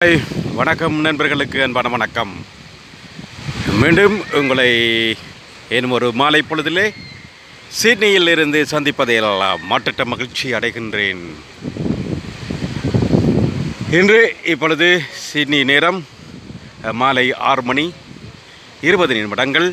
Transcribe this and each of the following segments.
Hi வணக்கம் நண்பர்களுக்கு அன்பான வணக்கம் மீண்டும் உங்களை ஏனும் ஒரு மாலை பொழுதிலே சிட்னியில் இருந்து சந்திப்பதில் மாற்றட்ட மகிழ்ச்சி அடைகின்றேன் இன்று இப்பொழுது சிட்னி நேரம் அஹ், மாலை ஆறு மணி இருபது நிமிடங்கள்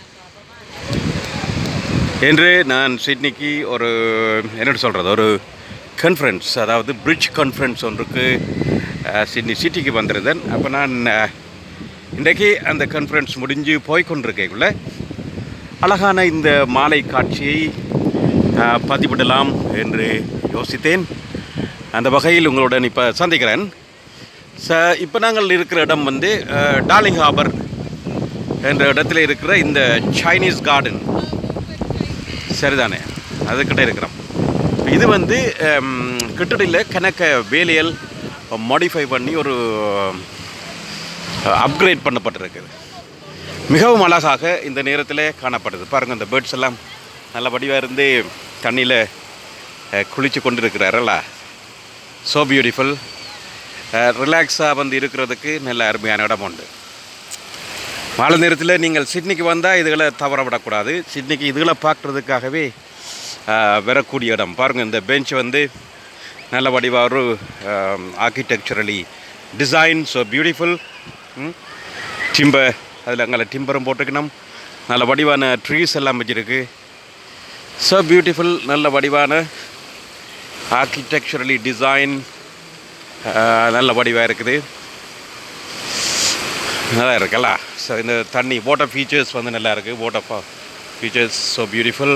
என்று நான் சிட்னிக்கு ஒரு என்ன சொல்கிறது ஒரு கான்ஃபரன்ஸ் அதாவது பிரிட்ஜ் கான்ஃபரன்ஸ் ஒன்றுக்கு அஹ், சிட்னி சிட்டிக்கு வந்திருந்தேன் அப்போ நான் அஹ், இன்றைக்கு அந்த கான்ஃபரன்ஸ் முடிஞ்சு போய் கொண்டிருக்கேக்குள்ள அழகான இந்த மாலை காட்சியை அஹ், பதிவிடலாம் என்று யோசித்தேன் அந்த வகையில் உங்களுடன் இப்போ சந்திக்கிறேன் ச இப்போ நாங்கள் இருக்கிற இடம் வந்து அஹ், டார்லிங் ஹார்பர் என்ற இடத்துல இருக்கிற இந்த சைனீஸ் கார்டன் சரிதானே அதுக்கிட்ட இருக்கிறோம் இது வந்து கிட்டடியில் கணக்க வேலையல் மாடிஃபை பண்ணி ஒரு அப்கிரேட் பண்ணப்பட்டிருக்குது மிகவும் அழகாக இந்த நேரத்தில் காணப்படுது பாருங்கள் இந்த பேர்ட்ஸ் எல்லாம் நல்லபடியாக இருந்து தண்ணியில் குளித்து கொண்டு இருக்கிறாரல்ல ஸோ பியூட்டிஃபுல் ரிலாக்ஸாக வந்து இருக்கிறதுக்கு நல்ல அருமையான இடம் உண்டு மாலை நேரத்தில் நீங்கள் சிட்னிக்கு வந்தால் இதுகளை தவற விடக்கூடாது சிட்னிக்கு இதுகளை பார்க்குறதுக்காகவே வரக்கூடிய இடம் பாருங்கள் இந்த பெஞ்ச் வந்து நல்ல வடிவாக ஒரு architecturally design so beautiful timber அதில் அங்கே டிம்பரும் போட்டுக்கணும் நல்ல வடிவான ட்ரீஸ் எல்லாம் வச்சுருக்கு ஸோ பியூட்டிஃபுல் நல்ல வடிவான ஆர்கிடெக்சரலி டிசைன் நல்ல வடிவாக இருக்குது நல்லா இருக்குல்ல ஸோ இந்த தண்ணி வாட்டர் ஃபீச்சர்ஸ் வந்து நல்லா இருக்குது water features so beautiful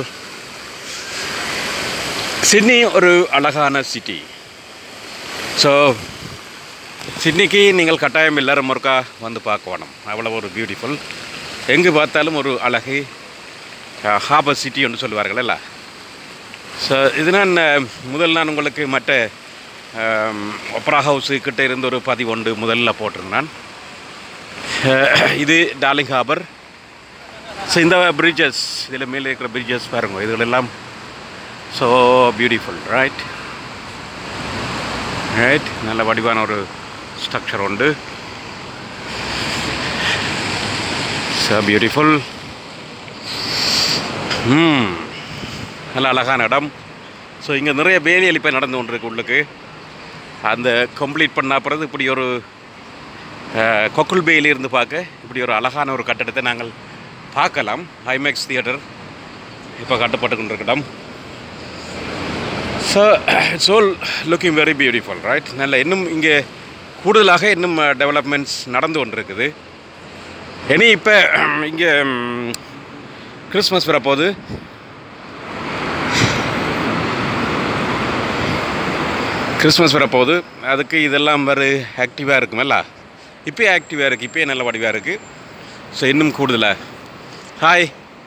Sydney ஒரு அழகான சிட்டி ஸோ சிட்னிக்கு நீங்கள் கட்டாயம் எல்லாரும் ஒருக்கா வந்து பார்க்க வேணும் அவ்வளோ ஒரு பியூட்டிஃபுல் எங்கே பார்த்தாலும் ஒரு அழகு ஹாபர் சிட்டி என்று சொல்லுவார்கள்ல ஸோ இது நான் அஹ், முதல் நான் உங்களுக்கு மற்ற ஒப்ரா ஹவுஸு கிட்ட இருந்து ஒரு பதிவொன்று முதல்ல போட்டிருந்தேன் அஹ், இது டார்லிங் ஹார்பர் ஸோ இந்த பிரிட்ஜஸ் இதில் மேலே இருக்கிற பிரிட்ஜஸ் பாருங்க இதுகளெல்லாம் ஸோ பியூட்டிஃபுல் ரைட் ரைட் நல்ல வடிவான ஒரு ஸ்ட்ரக்சர் உண்டு ஸோ பியூட்டிஃபுல் ம் நல்ல அழகான இடம் ஸோ இங்கே நிறைய வேலைகள் இப்போ நடந்து கொண்டிருக்கு உள்ளுக்கு அந்த கம்ப்ளீட் பண்ண பிறகு இப்படி ஒரு அஹ், கொக்குல் பேயில் இருந்து பார்க்க இப்படி ஒரு அழகான ஒரு கட்டடத்தை நாங்கள் பார்க்கலாம் ஐமேக்ஸ் தியேட்டர் இப்போ கட்டப்பட்டு கொண்டிருக்க இடம் so it's all looking very beautiful right நல்ல இன்னும் இங்கே கூடுதலாக இன்னும் டெவலப்மெண்ட்ஸ் நடந்து கொண்டிருக்குது இனி இப்போ இங்கே கிறிஸ்மஸ் வரப்போகுது கிறிஸ்மஸ் வரப்போகுது அதுக்கு இதெல்லாம் வரு ஆக்டிவாக இருக்குமல்ல இப்போயே ஆக்டிவாக இருக்குது இப்போயே நல்ல வடிவாக இருக்குது ஸோ இன்னும் கூடுதலாக ஹாய்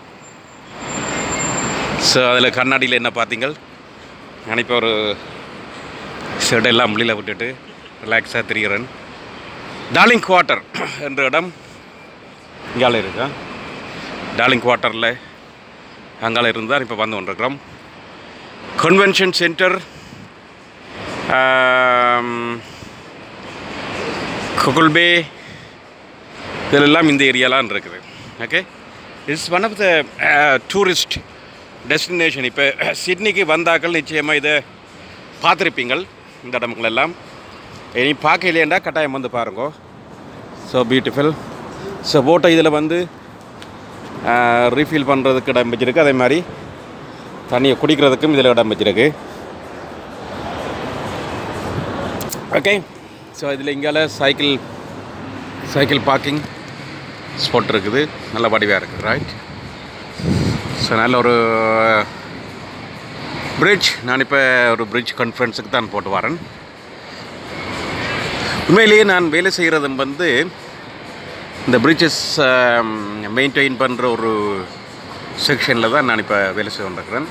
ஸோ அதில் கண்ணாடியில் என்ன பார்த்தீங்கள் நான் இப்போ ஒரு ஷர்ட்டெல்லாம் வெளியில் விட்டுட்டு ரிலாக்ஸாக திரிகிறேன் டார்லிங் குவார்ட்டர் என்ற இடம் இங்கால இருக்கா டார்லிங் குவார்ட்டரில் அங்கால இருந்து தான் இப்போ வந்து கொண்டிருக்கிறோம் கன்வென்ஷன் சென்டர் குகுல்பே இதெல்லாம் இந்த ஏரியாலாம் இருக்குது okay it's one of the tourist destination இப்போ சிட்னிக்கு வந்தாக்கள் நிச்சயமாக இதை பார்த்துருப்பீங்கள் இந்த இடங்கள் எல்லாம் இனி பார்க்கலையேண்டா கட்டாயம் வந்து பாருங்க ஸோ பியூட்டிஃபுல் ஸோ போட்டை இதில் வந்து ரீஃபில் பண்ணுறதுக்கு இடம் வச்சிருக்கு அதே மாதிரி தண்ணியை குடிக்கிறதுக்கும் இதில் இடம் வச்சிருக்கு ஓகே ஸோ இதில் இங்கால சைக்கிள் சைக்கிள் பார்க்கிங் ஸ்பாட் இருக்குது நல்ல வடிவாக இருக்குது ரைட் ஸோ நல்ல ஒரு பிரிட்ஜ் நான் இப்போ ஒரு பிரிட்ஜ் கான்ஃபரன்ஸுக்கு தான் போட்டு வரேன் உண்மையிலேயே நான் வேலை செய்கிறது வந்து இந்த பிரிட்ஜஸ் மெயின்டைன் பண்ணுற ஒரு செக்ஷனில் தான் நான் இப்போ வேலை செய்து கொண்டிருக்கிறேன்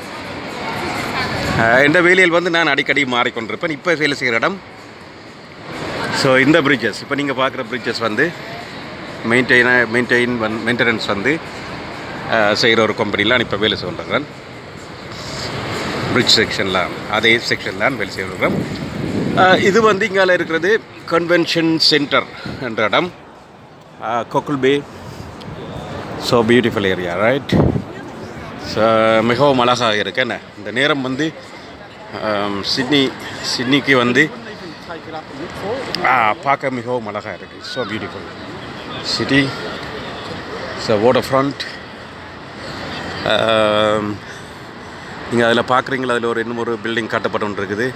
அஹ், இந்த வேலையில் வந்து நான் அடிக்கடி மாறிக்கொண்டிருப்பேன் இப்போ வேலை செய்கிற இடம் ஸோ இந்த பிரிட்ஜஸ் இப்போ நீங்கள் பார்க்குற பிரிட்ஜஸ் வந்து மெயின்டைன மெயின்டைன் வந் மெயின்டெனன்ஸ் வந்து செய்கிற ஒரு கம்பெனியில் நான் இப்போ வேலை செய்கிறேன் பிரிட்ஜ் செக்ஷனில் அதே செக்ஷனில் வேலை செய்கிறோம் இது வந்து இங்கால இருக்கிறது கன்வென்ஷன் சென்டர் என்ற இடம் Cockle Bay so beautiful area right so மிகவும் அழகாக இருக்கு என்ன இந்த நேரம் வந்து ஆம், சிட்னி சிட்னிக்கு வந்து ஆ, பார்க்க மிகவும் அழகாக இருக்குது so beautiful city so water front நீங்கள் அதில் பார்க்குறீங்களா அதில் ஒரு இன்னும் ஒரு பில்டிங் கட்டப்பட்டு ஒன்று இருக்குது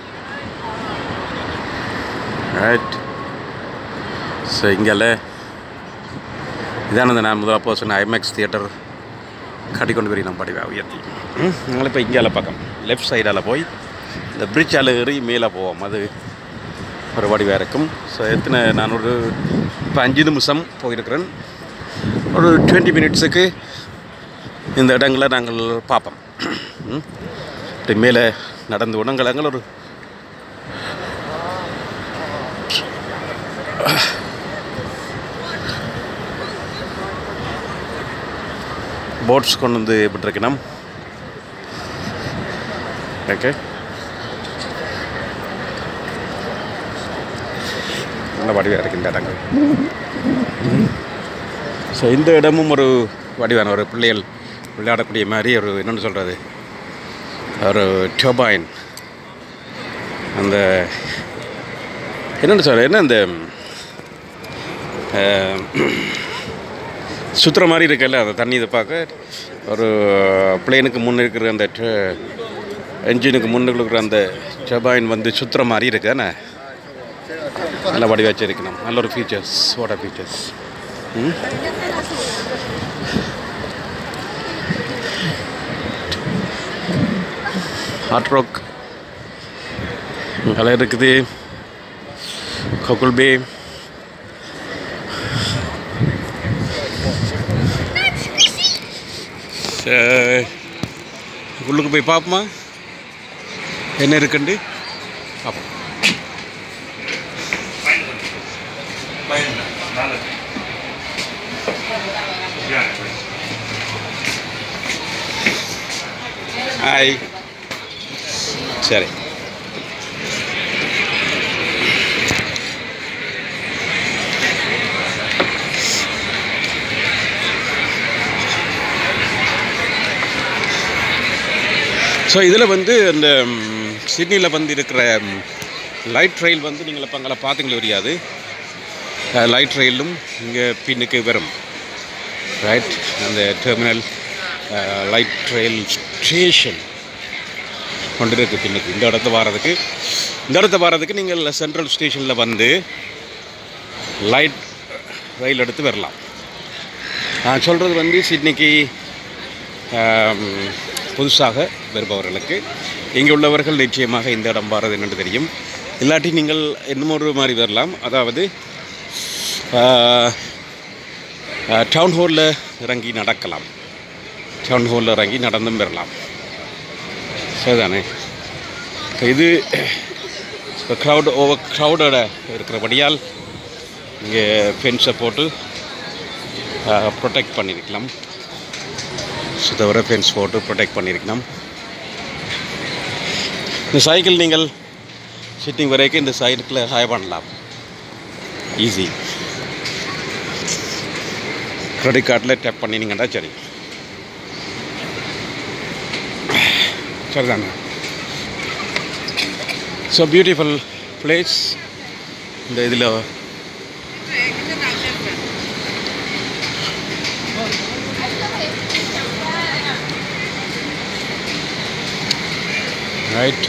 ரைட் ஸோ இங்கால இதானது நான் முதல்ல போக சொன்ன ஐமேக்ஸ் தியேட்டர் கட்டிக்கொண்டு போய் நம்ம படிவா உயர்த்தி ம் நாங்கள் இப்போ இங்கால பக்கம் லெஃப்ட் சைடால் போய் இந்த பிரிட்ஜால் ஏறி மேலே போவோம் அது ஒரு வடிவாக இருக்கும் ஸோ எத்தனை நான் ஒரு இப்போ அஞ்சு நிமிஷம் போயிருக்கிறேன் ஒரு டுவெண்ட்டி மினிட்ஸுக்கு இந்த இடங்களை நாங்கள் பார்ப்போம் ம். இப்படி மேலே நடந்து உணங்கலங்கள் ஒரு போட்ஸ் கொண்டு வந்து விட்டுருக்கணும் ஓகே நல்ல வடிவாக இருக்கு இந்த இடங்கள் ஸோ இந்த இடமும் ஒரு வடிவான ஒரு பிள்ளைகள் விளையாடக்கூடிய மாதிரி ஒரு என்னென்னு சொல்கிறது ஒரு டொபாயின் அந்த என்னென்னு சொல்ற என்ன இந்த அஹ், சுற்றுற மாதிரி இருக்குல்ல அந்த தண்ணி இதை பார்க்க ஒரு பிளேனுக்கு முன்னே இருக்கிற அந்த என்ஜினுக்கு முன்னுக்கு இருக்கிற அந்த டொபாயின் வந்து சுற்றுற மாதிரி இருக்கு என்ன நல்ல வடிவா வச்சிருக்கணும் நல்ல ஒரு ஃபீச்சர்ஸ் வாட்டர் ஃபீச்சர்ஸ் ம் ஹாட் ராக் நல்லா இருக்குது கொக்குல் பே சரி. உள்ளுக்கு போய் பார்ப்போமா என்ன இருக்குண்டு பார்ப்போம் ஹாய் சரி ஸோ இதில் வந்து அந்த சிட்னியில் வந்து இருக்கிற லைட் ரயில் வந்து நீங்கள் இப்போ அங்கே பார்த்தீங்களே தெரியாது லைட் ரயிலும் இங்கே பின்னுக்கு வரும் ரைட் அந்த டெர்மினல் லைட் ரயில் ஸ்டேஷன் கொண்டு இருக்கு பின்னுக்கு இந்த இடத்த வாரதுக்கு இந்த இடத்த வாரதுக்கு நீங்கள் சென்ட்ரல் ஸ்டேஷனில் வந்து லைட் ரயில் எடுத்து வரலாம் நான் சொல்கிறது வந்து சிட்னிக்கு ஆம், புதுசாக வருபவர்களுக்கு இங்கே உள்ளவர்கள் நிச்சயமாக இந்த இடம் வாரது என்னென்று தெரியும் இல்லாட்டி நீங்கள் இன்னும் ஒரு மாதிரி வரலாம் அதாவது டவுன் ஹாலில் இறங்கி நடக்கலாம் டவுன் ஹாலில் இறங்கி நடந்தும் வரலாம் சரிதானே இப்ப இது இப்போ க்ரௌட் ஓவர் க்ரௌடோட இருக்கிறபடியால் இங்கே ஃபென்ஸை போட்டு ப்ரொடெக்ட் பண்ணியிருக்கலாம் சுத்தவரை ஃபென்ஸ் போட்டு ப்ரொடெக்ட் பண்ணியிருக்கலாம் இந்த சைக்கிள் நீங்கள் சிட்டிங் வரைக்கும் இந்த சைக்கிளை ஹாய் பண்ணலாம் ஈஸி கிரெடிட் கார்டில் டேப் பண்ணினீங்கன்னா சரி சரிதானே ஸோ பியூட்டிஃபுல் பிளேஸ் இந்த இதில் ரைட்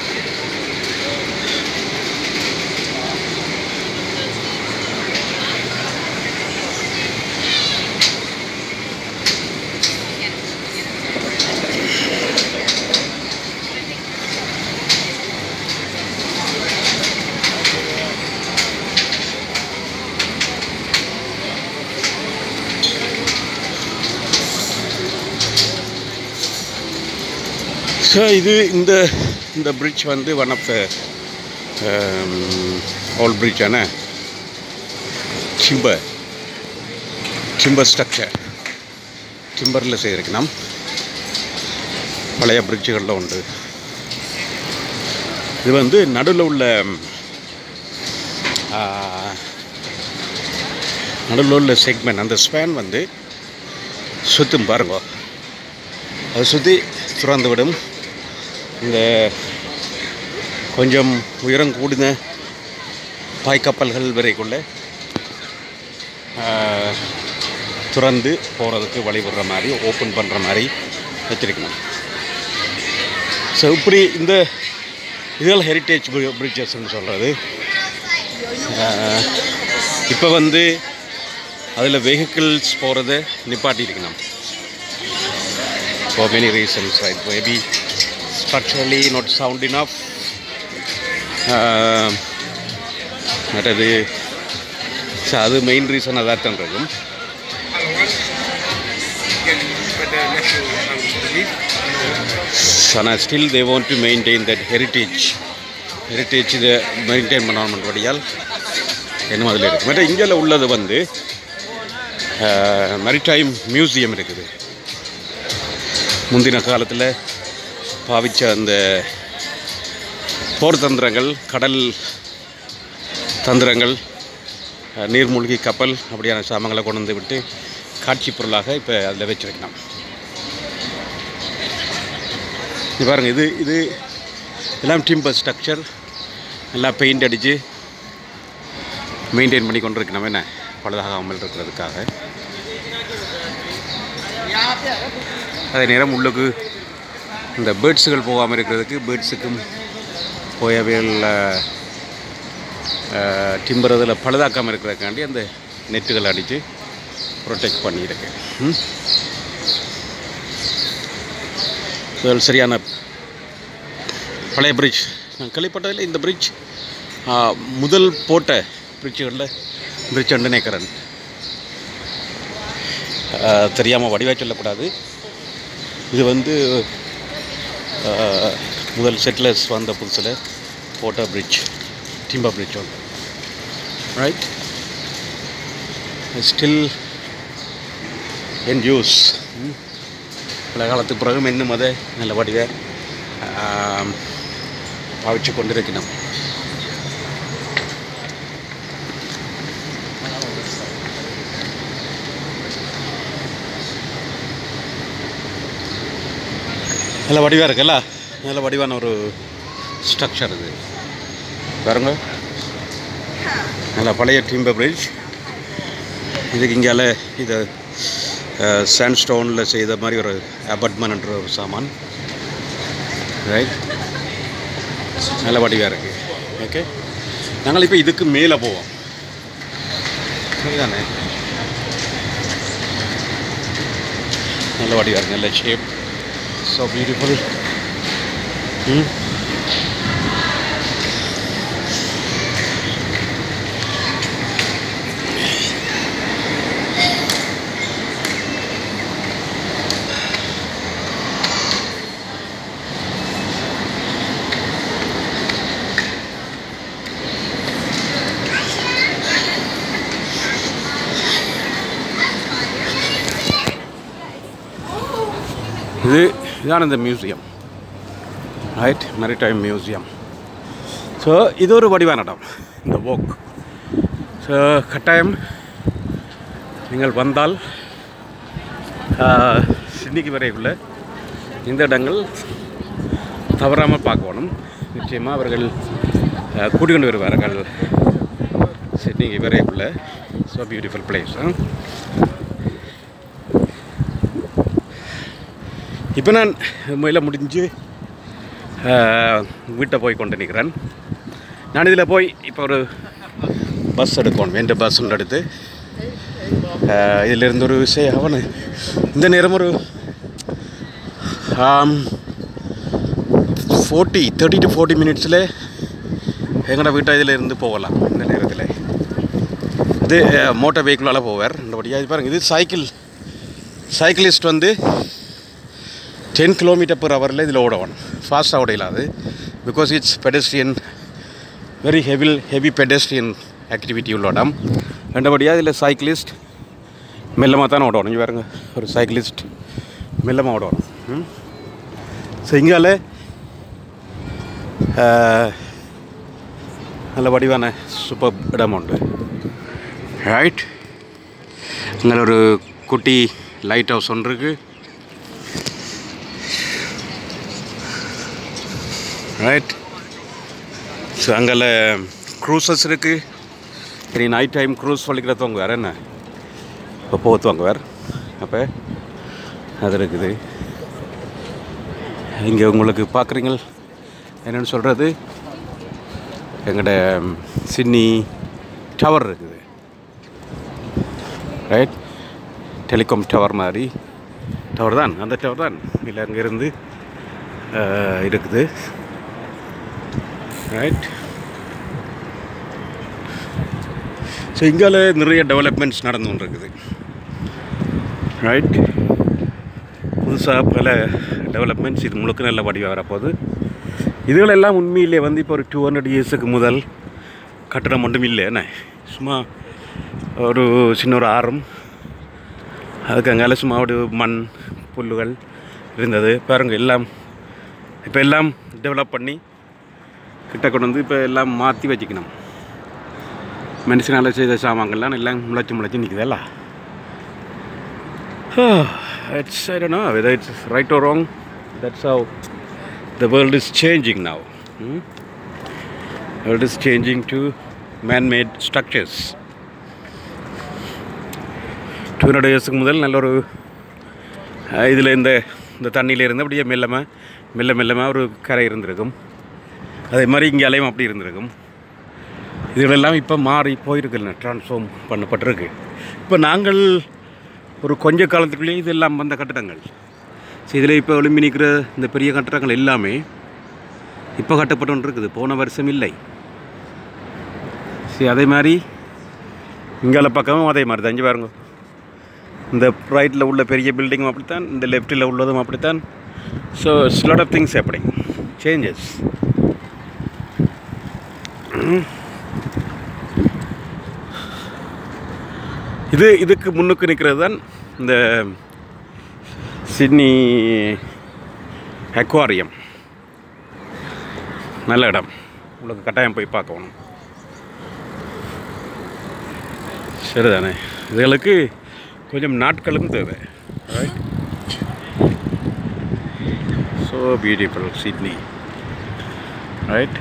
ஸோ இது இந்த இந்த பிரிட்ஜ் வந்து one of the old bridge ஆன டிம்பர் டிம்பர் ஸ்ட்ரக்சர் டிம்பரில் செய்திருக்கலாம் பழைய பிரிட்ஜுகளில் உண்டு இது வந்து நடுவில் உள்ள நடுவில் உள்ள செக்மெண்ட் அந்த ஸ்பேன் வந்து சுற்றும் பாருங்க அதை சுற்றி துறந்து விடும் இந்த கொஞ்சம் உயரம் கூடின பாய்க்கப்பல்கள் வரைக்குள்ள ஆஹ், துறந்து போகிறதுக்கு வழிவிடுற மாதிரி ஓப்பன் பண்ணுற மாதிரி வச்சிருக்கணும் ஸோ இப்படி இந்த இதெல்லாம் ஹெரிட்டேஜ் பிரிட்ஜஸ்ன்னு சொல்கிறது இப்போ வந்து அதில் வெஹிக்கிள்ஸ் போகிறத நிப்பாட்டியிருக்கணும் for many reasons right maybe structurally not sound enough uh, மற்றது ஸோ அது மெயின் ரீசன் அதாக தான் இருக்கும் ஆனால் still they want to maintain that heritage heritage இதை மெயின்டைன் பண்ணணும் வழியால் என்னமோ அதில் இருக்குது மற்ற இந்தியாவில் உள்ளது வந்து மெரிடைம் மியூசியம் இருக்குது முந்தின காலத்தில் பாவிச்ச அந்த போர் தந்திரங்கள் கடல் தந்திரங்கள் அஹ், நீர்மூழ்கி கப்பல் அப்படியான சாமான்களை கொண்டு வந்து விட்டு காட்சி பொருளாக இப்போ அதில் வச்சிருக்கலாம் இது பாருங்கள் இது இது எல்லாம் டிம்பர் ஸ்ட்ரக்சர் எல்லாம் பெயிண்ட் அடித்து மெயின்டைன் பண்ணி கொண்டு இருக்கணும் என்ன பழுதாகாமல் இருக்கிறதுக்காக அதே நேரம் உள்ளுக்கு இந்த பேர்ட்ஸுகள் போகாமல் இருக்கிறதுக்கு பேர்ட்ஸுக்கும் போயவியல் டிம்பர் அதில் பழுதாக்காமல் இருக்கிறதுக்காண்டி அந்த நெட்டுகள் அடித்து ப்ரொடெக்ட் பண்ணியிருக்கு ம். இதில் சரியான பழைய பிரிட்ஜ் நான் கேள்விப்பட்டதில் இந்த பிரிட்ஜ் முதல் போட்ட பிரிட்ஜுகளில் பிரிட்ஜ் அண்டு நினைக்கிறேன் தெரியாமல் வடிவாக சொல்லக்கூடாது இது வந்து ஆஹ், முதல் செட்டிலர்ஸ் வந்த புதுசில் போட்ட பிரிட்ஜ் டிம்பர் பிரிட்ஜ் ஒன்று ரைட் ஸ்டில் என் யூஸ் பல காலத்துக்கு பிறகும் இன்னும் அதை நல்ல வடிவை பாவிச்சு கொண்டிருக்கணும் நல்ல வடிவாக இருக்குல்ல நல்ல வடிவான ஒரு ஸ்ட்ரக்சர் இது பாருங்க நல்ல பழைய டிம்பர் பிரிட்ஜ் இதுக்கு இங்கால இது சாண்ட் ஸ்டோனில் செய்த மாதிரி ஒரு அபார்ட்மெண்ட்ன்ற ஒரு சாமான் ரைட் நல்ல வடிவாக இருக்குது ஓகே நாங்கள் இப்போ இதுக்கு மேலே போவோம் சரிதானே நல்ல வடிவாக இருக்கு நல்ல ஷேப் ஸோ பியூட்டிஃபுல் ம் இது இதான் இந்த museum right maritime museum so இது ஒரு வடிவான இடம் இந்த ஓக் ஸோ கட்டாயம் நீங்கள் வந்தால் சிட்னிக்கு வரைக்குள்ள இந்த இடங்கள் தவறாமல் பார்க்கணும் நிச்சயமாக அவர்கள் ஆஹ், கூட்டிக் கொண்டு வருவார்கள் சிட்னிக்கு வரைக்குள்ள ஸோ பியூட்டிஃபுல் பிளேஸ் இப்போ நான் முயல முடிஞ்சு ஆஹ், வீட்டை போய் கொண்டு நிற்கிறேன் நான் இதில் போய் இப்போ ஒரு பஸ் எடுக்கணும் எந்த பஸ் ஒன்று எடுத்து ஆஹ், இதிலிருந்து ஒரு விஷயம் அவனு இந்த நேரம் ஒரு ஃபோர்ட்டி தேர்ட்டி டு ஃபோர்ட்டி மினிட்ஸில் எங்களோட வீட்டை இதில் இருந்து போகலாம் இந்த நேரத்தில் இது மோட்டார் வெஹிக்கிளால் போவார் இந்த வழியாக இது பாருங்கள் இது சைக்கிள் சைக்கிளிஸ்ட் வந்து டென் கிலோமீட்டர் per ஹவரில் இதில் ஓடணும் ஃபாஸ்ட்டாக ஓடையிலாது because it's pedestrian very heavy heavy pedestrian activity உள்ள இடம் ரெண்டபடியாக இதில் சைக்கிளிஸ்ட் மெல்லமாக தானே ஓடணும் இங்கே பாருங்க ஒரு சைக்கிளிஸ்ட் மெல்லமாக ஓடணும் ம் ஸோ இங்கால நல்ல வடிவான சூப்பர் இடம் உண்டு ரைட் இங்கே ஒரு குட்டி லைட் ஹவுஸ் ஒன்று இருக்கு ரைட் ஸோ அங்கே க்ரூசஸ் இருக்குது இனி நைட் டைம் க்ரூஸ் வலிக்கிறதவங்க வேறு என்ன இப்போ போத்துவாங்க வேறு அப்போ அது இருக்குது இங்கே உங்களுக்கு பார்க்குறீங்க என்னென்னு சொல்கிறது எங்கள்ட சிட்னி டவர் இருக்குது ரைட் டெலிகாம் டவர் மாதிரி டவர் தான் அந்த டவர் தான் இல்லை அங்கேருந்து இருக்குது ரைட் ஸோ இங்கால நிறைய டெவலப்மெண்ட்ஸ் நடந்து கொண்டு இருக்குது ரைட் புதுசாக பல டெவலப்மெண்ட்ஸ் இது முழுக்க நல்ல வடிவாக வரப்போகுது இதுகளெல்லாம் உண்மையிலே வந்து இப்போ ஒரு டூ ஹண்ட்ரட் இயர்ஸுக்கு முதல் கட்டடம் ஒன்றும் இல்லை என்ன சும்மா ஒரு சின்ன ஒரு ஆறும் அதுக்கு அங்கால சும்மா ஒரு மண் புல்லுகள் இருந்தது பாருங்க எல்லாம் இப்போ எல்லாம் டெவலப் பண்ணி கிட்ட கொண்டு வந்து இப்போ எல்லாம் மாற்றி வச்சுக்கணும் மனுஷனால் செய்த சாமான்கள்லாம் எல்லாம் முளைச்சி முளைச்சி நிற்குதல்ல it's I don't know whether it's right or wrong. That's how the world is changing now. Hmm? world is changing to man-made structures. Two hundred இயர்ஸுக்கு முதல் நல்ல ஒரு இதில் இந்த இந்த தண்ணியில் இருந்து அப்படியே மெல்லமாக மெல்ல மெல்லமாக ஒரு கரை இருந்திருக்கும் அதே மாதிரி இங்கே அலையும் அப்படி இருந்திருக்கும் இதுகளெல்லாம் இப்போ மாறி போயிருக்குல்ல ட்ரான்ஸ்ஃபார்ம் பண்ணப்பட்டிருக்கு இப்போ நாங்கள் ஒரு கொஞ்ச காலத்துக்குள்ளேயே இதெல்லாம் வந்த கட்டடங்கள் ஸோ இதில் இப்போ எழும்பி நிற்கிற இந்த பெரிய கட்டடங்கள் எல்லாமே இப்போ கட்டப்பட்டு இருக்குது போன வருஷம் இல்லை சரி அதே மாதிரி இங்கால பக்கமும் அதே மாதிரி தான் இங்கே பாருங்க இந்த ரைட்டில் உள்ள பெரிய பில்டிங்கும் அப்படித்தான் இந்த லெஃப்ட்டில் உள்ளதும் அப்படித்தான் ஸோ ஸ்லாட் ஆஃப் திங்ஸ் எப்படி சேஞ்சஸ் இது இதுக்கு முன்னுக்கு நிற்கிறது தான் இந்த சிட்னி அக்வாரியம் நல்ல இடம் உங்களுக்கு கட்டாயம் போய் பார்க்கணும் சரிதானே இதுகளுக்கு கொஞ்சம் நாட்களும் தேவை right so beautiful Sydney right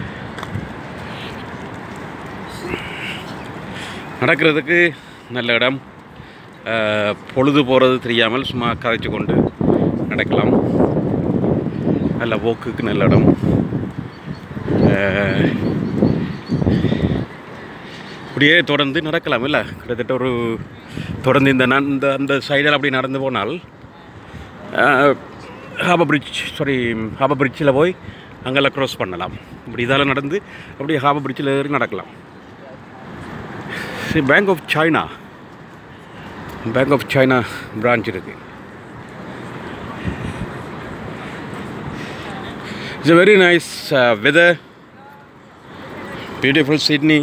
நடக்கிறதுக்கு நல்ல இடம் அஹ், பொழுது போகிறது தெரியாமல் சும்மா கதைச்சு கொண்டு நடக்கலாம் நல்ல போக்குக்கு நல்ல இடம் அஹ், இப்படியே தொடர்ந்து நடக்கலாம் இல்லை கிட்டத்தட்ட ஒரு தொடர்ந்து இந்த நான் இந்த அந்த சைடில் அப்படி நடந்து போனால் ஹாபர் பிரிட்ஜ் சாரி ஹாபர் பிரிட்ஜில் போய் அங்கெல்லாம் க்ராஸ் பண்ணலாம் இப்படி இதால் நடந்து அப்படியே ஹாபர் பிரிட்ஜில் ஏறி நடக்கலாம் சரி bank of China bank of China branch இருக்கு it's a very nice weather beautiful Sydney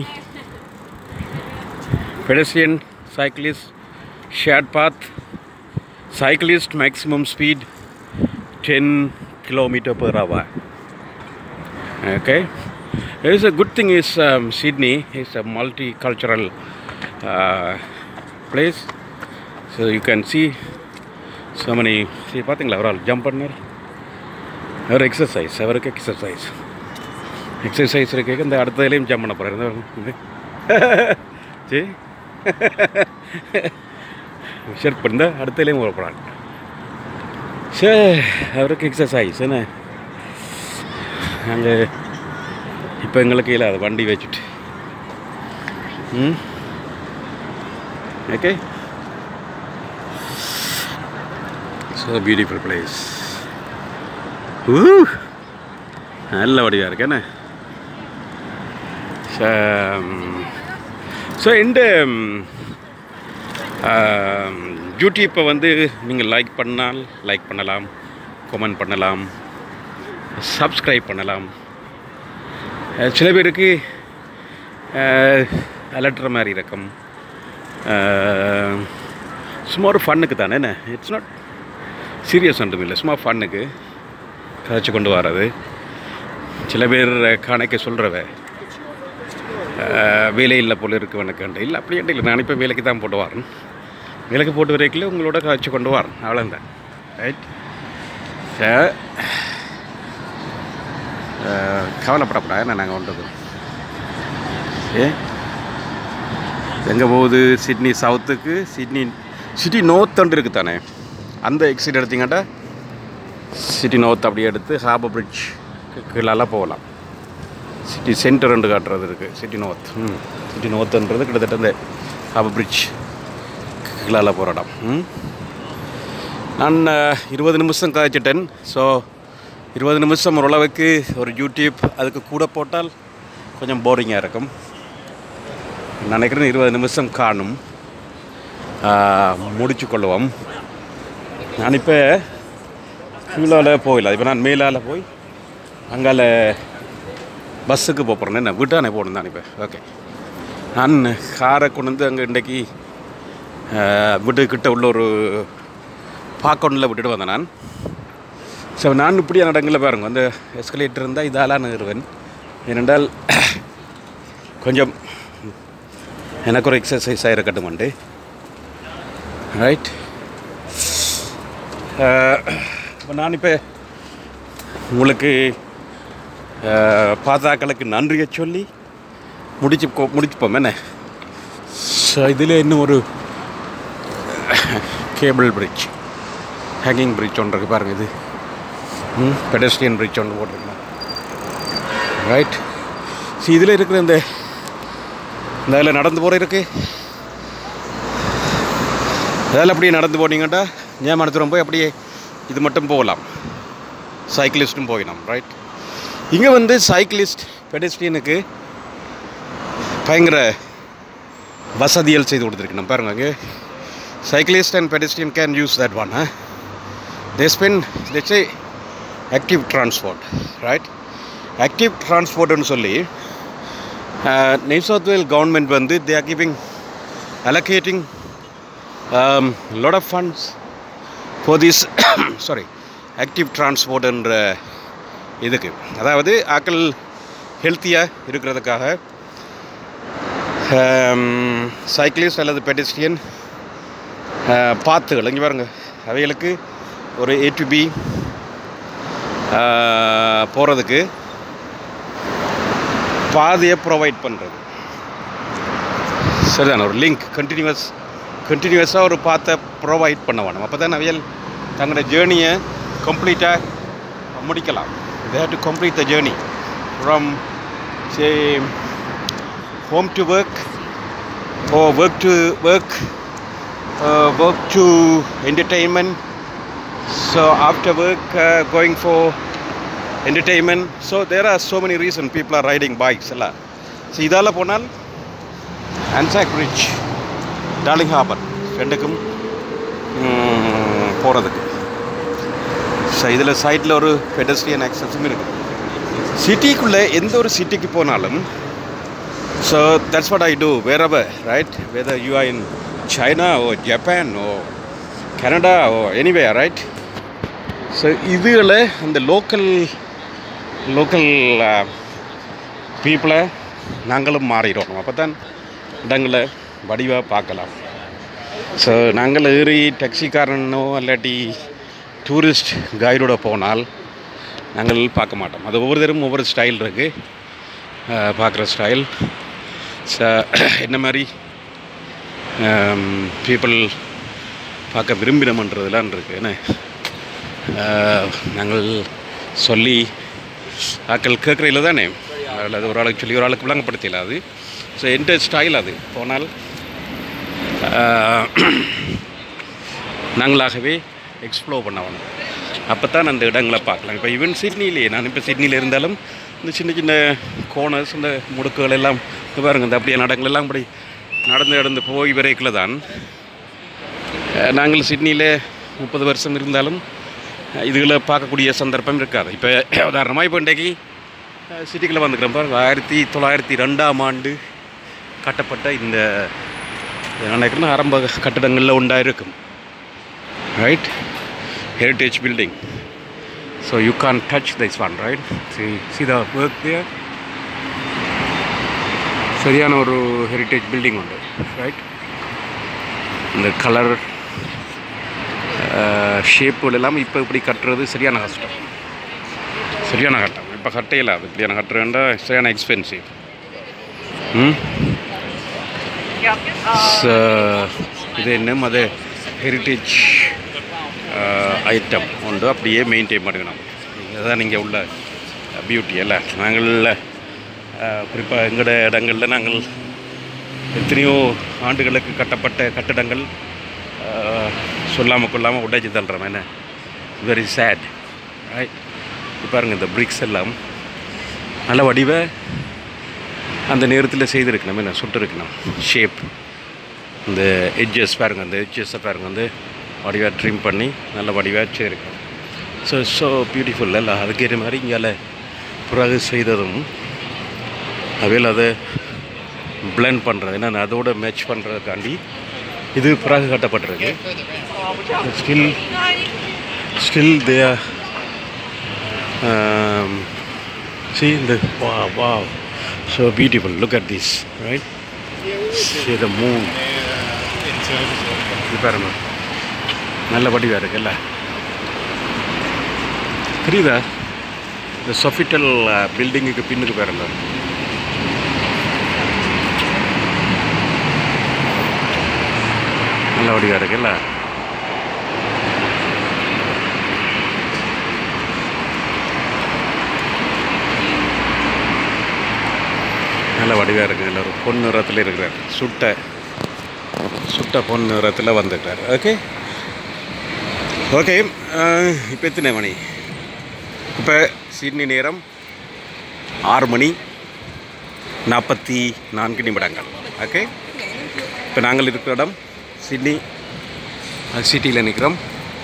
pedestrian cyclist shared path cyclist maximum speed 10 kilometer per hour okay there is a good thing is um, sydney is a multicultural uh, place so you can see so many see பார்த்தீங்களா ஒரு ஆள் jump பண்ணார் அவர் exercise அவருக்கு exercise exercise இருக்க இந்த அடுத்ததுலேயும் jump பண்ண போகிறார் சரி ஷர்ட் பண்ண அடுத்ததுலேயும் போட போகிறாங்க சே அவருக்கு எக்ஸசைஸ் என்ன அங்கே இப்போ எங்களுக்கு இல்லை அது வண்டி வச்சுட்டு ம் ஓகே ஸோ பியூட்டிஃபுல் பிளேஸ் ஊ நல்ல வடிவாக இருக்கு என்ன ஸோ இந்த யூடியூப்பை வந்து நீங்கள் லைக் பண்ணால் லைக் பண்ணலாம் கமெண்ட் பண்ணலாம் சப்ஸ்கிரைப் பண்ணலாம் அஹ் சில பேருக்கு அலட்டுற மாதிரி இருக்கும் அஹ் சும்மா ஒரு ஃபன்னுக்கு தானே என்ன இட்ஸ் நாட் சீரியஸ் ஒன்றும் இல்லை சும்மா ஃபன்னுக்கு கதைச்சு கொண்டு வர்றது சில பேர் கணக்கு சொல்கிறவ அஹ், வேலை இல்லை போல இருக்கு எனக்கு இல்லை அப்படி இல்லை நான் இப்போ வேலைக்கு தான் போட்டு வரேன் வேலைக்கு போட்டு வரைக்கும் உங்களோட காய்ச்சி கொண்டு வரேன் அவ்வளோதான் ரைட் கவலைப்படக்கூடாது என்ன நாங்கள் வந்தது ஏ எங்கே போகுது சிட்னி சவுத்துக்கு சிட்னி சிட்டி நோர்த் இருக்குது தானே அந்த எக்ஸிட் எடுத்தீங்கட்டா சிட்டி நோர்த் அப்படியே எடுத்து ஹார்பர் பிரிட்ஜ் கீழெல்லாம் போகலாம் சிட்டி சென்டர் ரெண்டு காட்டுறது இருக்குது சிட்டி நோர்த் ம் சிட்டி நோர்த்துன்றது கிட்டத்தட்ட இந்த ஹார்பர் பிரிட்ஜ் கீழால் போகிற இடம் ம் நான் அஹ், இருபது நிமிஷம் காய்ச்சிட்டேன் ஸோ இருபது நிமிஷம் ஓரளவுக்கு ஒரு யூடியூப் அதுக்கு கூட போட்டால் கொஞ்சம் போரிங்காக இருக்கும் நான் நினைக்கிறேன் இருபது நிமிஷம் காணும் முடிச்சு கொள்ளுவோம் நான் இப்போ கீழால் போகல இப்போ நான் மேலால் போய் அங்கால பஸ்ஸுக்கு போகிறேன் என்ன வீட்டானே போகணும் தான் இப்போ ஓகே நான் காரை கொண்டு வந்து அங்கே இன்றைக்கி வீட்டுக்கிட்ட உள்ள ஒரு பாக்கொண்டில் விட்டுட்டு வந்தேன் நான் ஸோ நான் இப்படியான இடங்களில் பாருங்க அந்த எஸ்கலேட்டர் இருந்தால் இதாலாம் நிறுவன் ஏனென்றால் கொஞ்சம் எனக்கு ஒரு எக்ஸசைஸாக இருக்கட்டும் உண்டு ரைட் இப்போ நான் இப்போ உங்களுக்கு அஹ், பாதாக்களுக்கு நன்றியை சொல்லி முடிச்சு கொ- முடிச்சுப்போம் என்ன ஸோ இதில் இன்னும் ஒரு கேபிள் பிரிட்ஜ் ஹேங்கிங் பிரிட்ஜ் ஒன்று இருக்குது பாருங்கள் இது ம் பெடஸ்ட்ரியன் பிரிட்ஜ் ஒன்று போட்டிருக்கணும் ரைட் ஸோ இதில் இருக்கிற இந்த இந்த இதில் நடந்து போகிற இருக்கு அதில் அப்படியே நடந்து போனீங்கட்டா ஞாபகத்துறம் போய் அப்படியே இது மட்டும் போகலாம் சைக்கிளிஸ்ட்டும் போயிடலாம் ரைட் இங்கே வந்து சைக்கிளிஸ்ட் பெடஸ்ட்ரியனுக்கு பயங்கர வசதிகள் செய்து கொடுத்துருக்கணும் பாருங்க அங்கே cyclist and pedestrian can use that one huh? they spend let's say active transport right active transport னு சொல்லி நியூ சவுத் வேல் கவர்மெண்ட் வந்து they are giving allocating lot of funds for this sorry active transport என்ற இதுக்கு அதாவது ஆக்கள் ஹெல்த்தியாக இருக்கிறதுக்காக cyclist அல்லது பெடிஸ்ட்ரியன் பாத்துகள் இங்கே பாருங்க அவைகளுக்கு ஒரு ஏ டு பி போகிறதுக்கு பாதையை ப்ரொவைட் பண்ணுறது சரிதானே ஒரு லிங்க் கண்டினியூவஸ் கண்டினியூவஸாக ஒரு பாத்தை ப்ரொவைட் பண்ண வேணும் அப்போ தான் அவையல் தங்களோட ஜேர்னியை கம்ப்ளீட்டாக முடிக்கலாம் they have to complete the journey from say home to work oh work to work uh, work to entertainment. So after work, uh, going for entertainment. So there are so many reasons people are riding bikes. எல்லாம் so இதால் போனால் Anzac bridge darling harbour ரெண்டுக்கும் போகிறதுக்கு so இதில் சைடில் ஒரு pedestrian ஆக்சஸும் இருக்குது சிட்டிக்குள்ளே எந்த ஒரு சிட்டிக்கு போனாலும் So that's what I do wherever, right? Whether you are in China or Japan or Canada or anywhere, right? So இதில் அந்த லோக்கல் லோக்கல் பீப்புளை நாங்களும் மாறிடுவோம் அப்போ தான் இடங்களை வடிவாக பார்க்கலாம் ஸோ நாங்கள் ஏறி டாக்ஸிக்காரனோ இல்லாட்டி டூரிஸ்ட் கைடோட போனால் நாங்கள் பார்க்க மாட்டோம் அது ஒவ்வொருத்தரும் ஒவ்வொரு ஸ்டைல் இருக்குது பார்க்குற ஸ்டைல் ஸோ என்ன மாதிரி பீப்புள் பார்க்க விரும்பினோம்ன்றதுலாம் இருக்குது என்ன அஹ், நாங்கள் சொல்லி ஆக்கள் கேட்குறையில் தானே அதில் அது ஒரு ஆளுக்கு சொல்லி ஒரு ஆளுக்கு விளங்கப்படுத்தல அது ஸோ எந்த ஸ்டைல் அது போனால் அஹ், நாங்களாகவே எக்ஸ்ப்ளோர் பண்ண வேணும் அப்போ தான் அந்த இடங்களை பார்க்கலாம் இப்போ ஈவன் சிட்னிலேயே நான் இப்போ சிட்னியில் இருந்தாலும் இந்த சின்ன சின்ன கோனர்ஸ் இந்த முடுக்குகள் எல்லாம் இங்க பாருங்க இந்த அப்படியே நடங்கள் எல்லாம் அப்படி நடந்து நடந்து போய் வரைக்கில் தான் அஹ், நாங்கள் சிட்னியில் முப்பது வருஷம் இருந்தாலும் அஹ், இதுகளை பார்க்கக்கூடிய சந்தர்ப்பம் இருக்காது இப்போ உதாரணமாக இப்போ இன்றைக்கு சிட்டிக்குள்ளே வந்துக்கிறோம் பாருங்க ஆயிரத்தி தொள்ளாயிரத்தி ரெண்டாம் ஆண்டு கட்டப்பட்ட இந்த நான் நினைக்கிறேன் ஆரம்ப கட்டடங்களில் உண்டாயிருக்கும் right heritage building. So you can't touch this one, right? See, see the work there? சரியான ஒரு ஹெரிட்டேஜ் பில்டிங் உண்டு ரைட் இந்த கலர் ஷேப்புகள் எல்லாம் இப்போ இப்படி கட்டுறது சரியான கஷ்டம் சரியான கட்டம் இப்போ கட்டையில் அது இப்படியான கட்டுறேன்டா சரியான எக்ஸ்பென்சிவ் ம் സ- ഇത് തന്നെ അത് ஹெரிட்டேஜ் ஐட்டம் உண்டு அப்படியே மெயின்டைன் பண்ணிக்கணும் இதுதான் இங்கே உள்ள பியூட்டி அல்ல நாங்கள் குறிப்பாக எங்களோட இடங்களில் நாங்கள் எத்தனையோ ஆண்டுகளுக்கு கட்டப்பட்ட கட்டடங்கள் சொல்லாமல் கொள்ளாமல் உடைச்சி தள்ளுறோம் என்ன வெரி சேட் பாருங்கள் இந்த பிரிக்ஸ் எல்லாம் நல்ல வடிவ அந்த நேரத்தில் செய்திருக்கணும் என்ன சுட்டிருக்கணும் ஷேப் இந்த எட்ஜஸ் பாருங்கள் அந்த எட்ஜஸை பாருங்கள் வந்து வடிவாக ட்ரிம் பண்ணி நல்ல வடிவாக செய்திருக்கணும் ஸோ ஸோ பியூட்டிஃபுல் இல்லை அதுக்கேற்ற மாதிரி இங்கே பிறகு செய்ததும் அவையில் அதை பிளெண்ட் பண்ணுறது ஏன்னா அதோட மேட்ச் பண்ணுறதுக்காண்டி இது பிறகு கட்டப்பட்டிருக்கு still still they see the wow wow so beautiful look at this right see the moon இது பாருங்க நல்ல வடிவாக இருக்குல்ல தெரியுதா இந்த சொஃபிட்டல் பில்டிங்குக்கு பின்னுக்கு பாருங்க நல்ல வடிவாக இருக்குல்ல நல்ல வடிவாக இருக்குது இல்லை ஒரு பொன் நிறத்தில் இருக்கிறார் சுட்ட சுட்ட பொன் நிறத்தில் வந்துட்டார் ஓகே ஓகே இப்போ எத்தனை மணி இப்போ சிட்னி நேரம் ஆறு மணி நாற்பத்தி நான்கு நிமிடங்கள் ஓகே இப்போ நாங்கள் இருக்கிற இடம் சிட்னி சிட்டியில் நிற்கிறோம்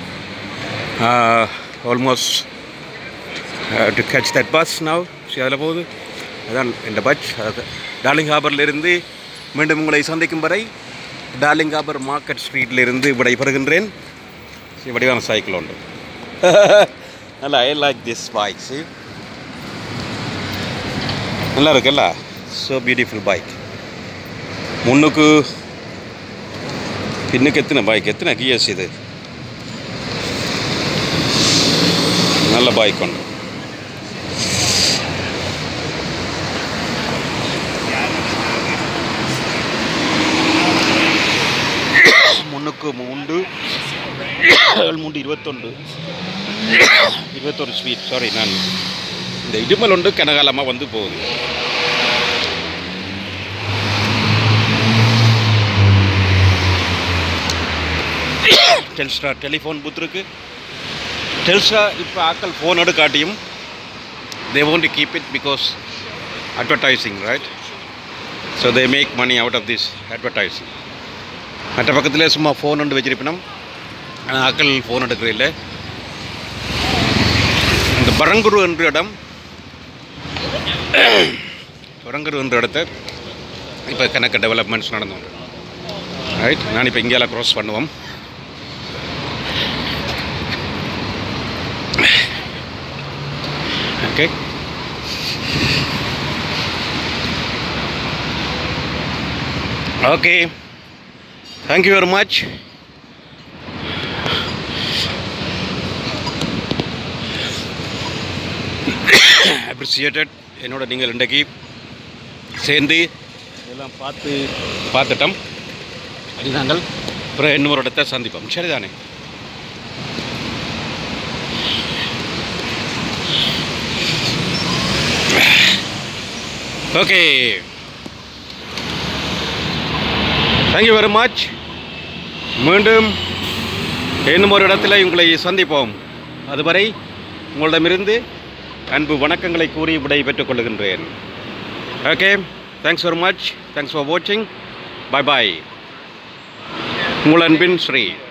almost to catch that bus now அதில் போகுது அதான் இந்த பட்ச் அது டார்லிங் ஹார்பர்லேருந்து மீண்டும் உங்களை சந்திக்கும் வரை டார்லிங் ஹார்பர் மார்க்கெட் ஸ்ட்ரீட்லேருந்து விடைபெறுகின்றேன் சரி, வடிவான சைக்கிள் உண்டு நல்லா I like this bike see நல்லா இருக்குல்ல ஸோ பியூட்டிஃபுல் பைக் முன்னுக்கு பின்னுக்கு எத்தனை பைக் எத்தனை கியர்ஸ் இது நல்ல பைக் உண்டு முன்னுக்கு மூண்டு மூண்டு இருபத்தொண்டு இருபத்தொரு ஸ்வீட் சாரி நான் இந்த இடுமல் ஒன்று கனகாலமாக வந்து போகுது டெல்ஸ்ட்ரா டெலிஃபோன் பூத் இருக்கு டெல்ஸ்ட்ரா இப்போ ஆக்கள் ஃபோனோடு காட்டியும் they want to keep it because advertising right so they make money out of this advertising மற்ற பக்கத்தில் சும்மா ஃபோன் ஒன்று வச்சிருப்பினோம் ஆனால் ஆக்கள் ஃபோன் எடுக்கிற இல்லை இந்த பரங்குரு என்ற இடம் பரங்குரு என்ற இடத்த இப்போ கணக்கு டெவலப்மெண்ட்ஸ் நடந்தோம் ரைட் நான் இப்போ இங்கேலாம் க்ராஸ் பண்ணுவோம் okay okay thank you very much appreciated என்னோட நீங்கள் இன்றைக்கு சேர்ந்து எல்லாம் பார்த்து பார்த்துட்டோம் அது நாங்கள் அப்புறம் இன்னொரு இடத்த சந்திப்போம் சரிதானே ஓகே தேங்க்யூ வெரி மச் மீண்டும் இன்னும் ஒரு இடத்துல உங்களை சந்திப்போம் அதுவரை உங்களிடமிருந்து அன்பு வணக்கங்களை கூறி விடை பெற்றுக் கொள்கின்றேன் okay thanks very much thanks for வாட்சிங் பை பாய் உங்கள் அன்பின் ஸ்ரீ